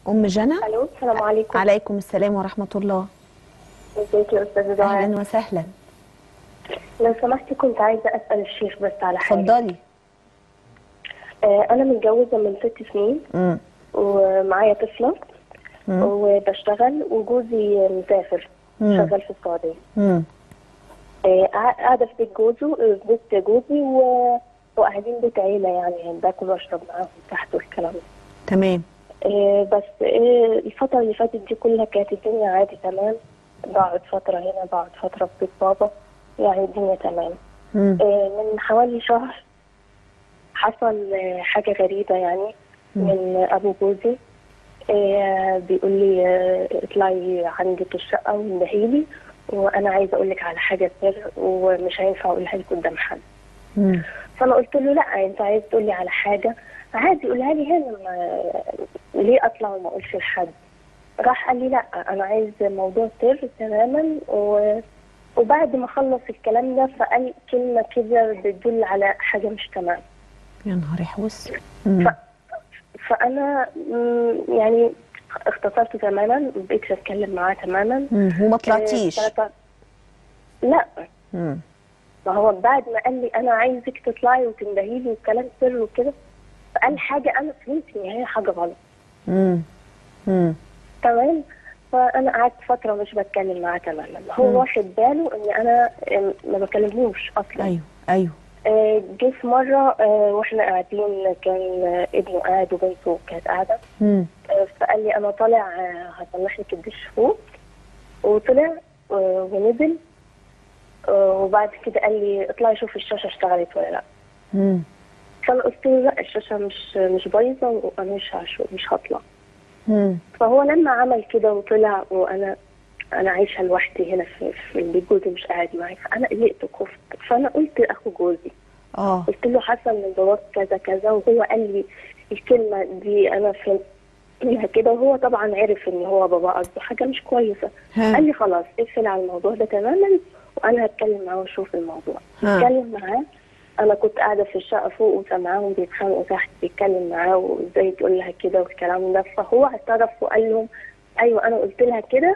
ام جنى الو السلام عليكم عليكم السلام ورحمه الله ازيك يا استاذه دعاء اهلا وسهلا لو سمحتي كنت عايزه اسال الشيخ بس على حاجه اتفضلي آه انا متجوزه من ست سنين امم ومعايا طفله مم. وبشتغل وجوزي مسافر مم. شغال في السعوديه امم آه، قاع- قاعده في بيت جوزه آه، في بيت جوزي و... وقاعدين بيت عيله يعني باكل واشرب معاهم تحت والكلام ده تمام آه، بس آه، الفترة اللي فاتت دي كلها كانت الدنيا عادي تمام بقعد فترة هنا بقعد فترة في بيت بابا يعني الدنيا تمام امم آه، من حوالي شهر حصل آه، حاجة غريبة يعني من أبو جوزي آه، بيقول لي آه، اطلعي عندي في الشقة واندهيلي وأنا عايزة أقول لك على حاجة سر ومش هينفع أقولها لك قدام حد امم فانا قلت له لا انت عايز تقول لي على حاجه عادي قولها لي هنا ما ليه اطلع وما اقولش لحد راح قال لي لا انا عايز موضوع سر تماما و... وبعد ما خلص الكلام ده فقال كلمه كده بتدل على حاجه مش تمام يا نهار احوس امم فانا مم، يعني اختصرت تماما ما بقيتش اتكلم معاه تماما أمم، وما طلعتيش آه، تلاتة- لا امم ما هو بعد ما قال لي انا عايزك تطلعي وتندهي لي وكلام سر وكده فقال حاجه انا فهمت ان هي حاجه غلط امم امم تمام فانا قعدت فتره مش بتكلم معاه تماما هو مم. واخد باله ان انا آم، ما بكلمهوش اصلا ايوه ايوه آه، جه في مره آه، واحنا قاعدين كان آه، ابنه قاعد وبنته كانت قاعده امم آه، فقال لي انا طالع آه، هصلح لك الدش فوق وطلع آه، ونزل آه، وبعد كده قال لي اطلعي شوفي الشاشه اشتغلت ولا لا امم فانا قلت له لا الشاشه مش مش بايظه وانا مش هشو مش هطلع امم فهو لما عمل كده وطلع وانا انا عايشه لوحدي هنا في, في البيت جوزي مش قاعد معايا فانا قلقت وخفت فانا قلت لاخو جوزي اه قلت له حصل من باباك كذا كذا وهو قال لي الكلمه دي انا فهمت منها كده وهو طبعا عرف ان هو بابا قصده حاجه مش كويسه ها. قال لي خلاص اقفل على الموضوع ده تماما وانا هتكلم معاه واشوف الموضوع ها. اتكلم معاه انا كنت قاعده في الشقه فوق وسامعاهم بيتخانقوا تحت بيتكلم معاه وازاي تقول لها كده والكلام ده فهو اعترف وقال لهم ايوه انا قلت لها كده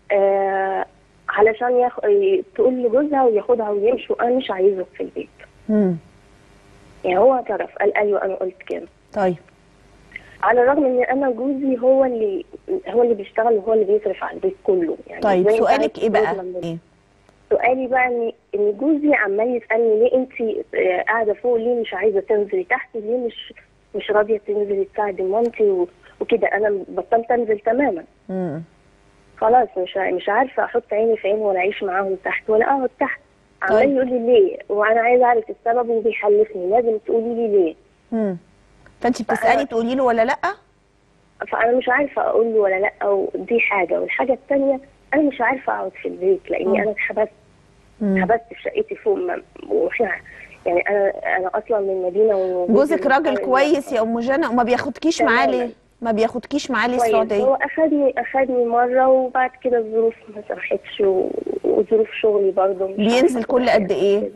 آه علشان يخ... تقول لجوزها وياخدها ويمشي وانا مش عايزه في البيت امم يعني هو اعترف قال ايوه انا قلت كده طيب على الرغم ان انا جوزي هو اللي هو اللي بيشتغل وهو اللي بيصرف على البيت كله يعني طيب زي سؤالك بتاعت ايه بقى جوزنا من- ايه سؤالي بقى ان ان جوزي عمال يسالني ليه انت آه، قاعده فوق ليه مش عايزه تنزلي تحت ليه مش مش راضيه تنزلي تساعدي مامتي و- وكده انا بطلت انزل تماما امم خلاص مش ع- مش عارفه احط عيني في عينه ولا اعيش معاهم تحت ولا اقعد تحت طيب. عمال يقول لي ليه وانا عايزه اعرف السبب وبيحلفني لازم تقولي لي ليه امم فانت بتسالي تقولي له ولا لا فانا مش عارفه اقول له ولا لا ودي حاجه والحاجه الثانيه انا مش عارفه اقعد في البيت لاني مم. انا اتحبست مم. اتحبست في شقتي فوق ما- واحنا يعني انا انا اصلا من مدينه وجوزي جوزك من راجل قرية. كويس يا ام جنى وما بياخدكيش معاه تماماً. ليه ما بياخدكيش معاه ليه كويس هو السعوديه اخدني اخدني مره وبعد كده الظروف ما سمحتش و- وظروف شغلي برضه مش بينزل عارفة كل قد ايه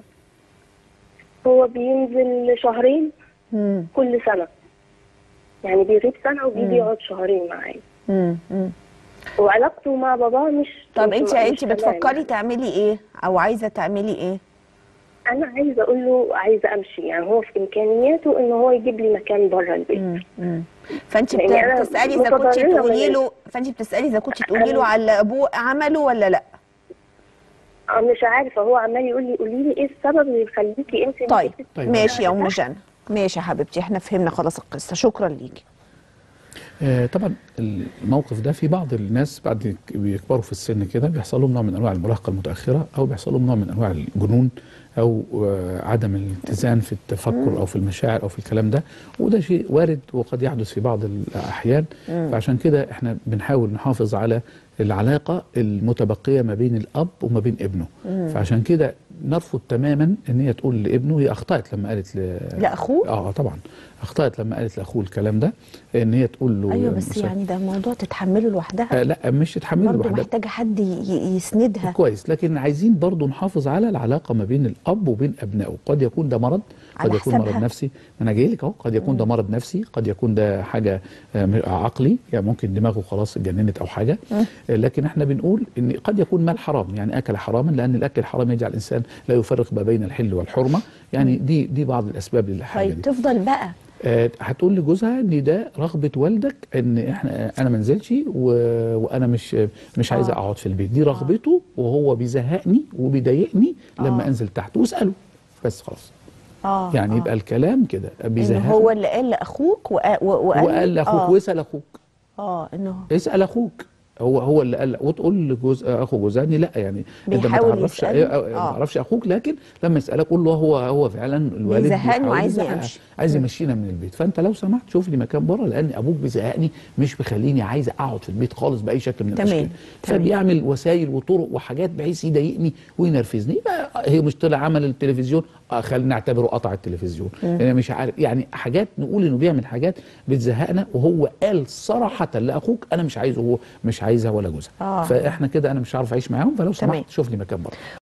هو بينزل شهرين امم كل سنه يعني بيغيب سنه مم. وبيجي يقعد شهرين معايا امم امم وعلاقته مع باباه مش طب مش- انت مش انت تمام بتفكري يعني. تعملي ايه او عايزه تعملي ايه انا عايزه اقول له عايزه امشي يعني هو في امكانياته ان هو يجيب لي مكان بره البيت امم امم فانت بت- يعني أنا بتسالي اذا كنت متضررة من تقولي ال- له فانت بتسالي اذا كنت تقولي له أنا- على اللي ابوه عمله ولا لا أنا مش عارفه هو عمال يقول لي قولي لي ايه السبب اللي يخليكي انت طيب طيب. ماشي يا ام جنى ماشي يا حبيبتي احنا فهمنا خلاص القصه شكرا ليكي آه، طبعا الموقف ده في بعض الناس بعد بيكبروا في السن كده بيحصل لهم نوع من انواع المراهقه المتاخره او بيحصل لهم نوع من انواع الجنون او آه، عدم الاتزان في التفكر او في المشاعر او في الكلام ده وده شيء وارد وقد يحدث في بعض الاحيان فعشان كده احنا بنحاول نحافظ على العلاقه المتبقيه ما بين الاب وما بين ابنه فعشان كده نرفض تماما ان هي تقول لابنه هي اخطات لما قالت ل... لاخوه اه طبعا اخطات لما قالت لاخوه الكلام ده ان هي تقول له ايوه بس مش- يعني ده موضوع تتحمله لوحدها آه لا مش تتحمل برضه لوحدها محتاجه حد ي- ي- يسندها كويس لكن عايزين برضو نحافظ على العلاقه ما بين الاب وبين ابنائه قد يكون ده مرض قد على يكون مرض حسابها. نفسي ما انا جاي لك اهو قد يكون ده مرض نفسي قد يكون ده حاجه آه، م- عقلي يعني ممكن دماغه خلاص اتجننت او حاجه آه، لكن احنا بنقول ان قد يكون مال حرام يعني اكل حراما لان الاكل الحرام يجعل الانسان لا يفرق ما بين الحل والحرمه يعني دي دي بعض الاسباب للحاجه طيب دي تفضل بقى آه، هتقول لجوزها ان ده رغبه والدك ان احنا انا ما انزلش و- وانا مش مش عايزه آه. اقعد في البيت دي رغبته وهو بيزهقني وبيضايقني لما آه. انزل تحت واساله بس خلاص اه يعني آه. يبقى الكلام كده ان بيزهقني هو اللي قال لاخوك وقا- و- وقال وقال لاخوك اه, واسال اخوك آه انه اسال اخوك هو هو اللي قال وتقول لجوز اخو جوزاني لا يعني انت ما بيحاول تعرفش يسأله. ما آه. تعرفش اخوك لكن لما يسالك قول له هو هو فعلا الوالد بيزهقني بيحاول وعايزني يزهقك. أمشي. عايز مم. يمشينا من البيت فانت لو سمحت شوف لي مكان بره لان ابوك بيزهقني مش بيخليني عايز اقعد في البيت خالص باي شكل من تمام. الاشكال تمام. فبيعمل وسائل وطرق وحاجات بحيث يضايقني وينرفزني يبقى هي مش طلع عمل التلفزيون آه خلينا نعتبره قطع التلفزيون يعني مش عارف يعني حاجات نقول انه بيعمل حاجات بتزهقنا وهو قال صراحه لاخوك انا مش عايزه هو مش عايزها ولا جوزها آه. فاحنا كده انا مش عارف اعيش معاهم فلو تمام. سمحت شوف لي مكان بره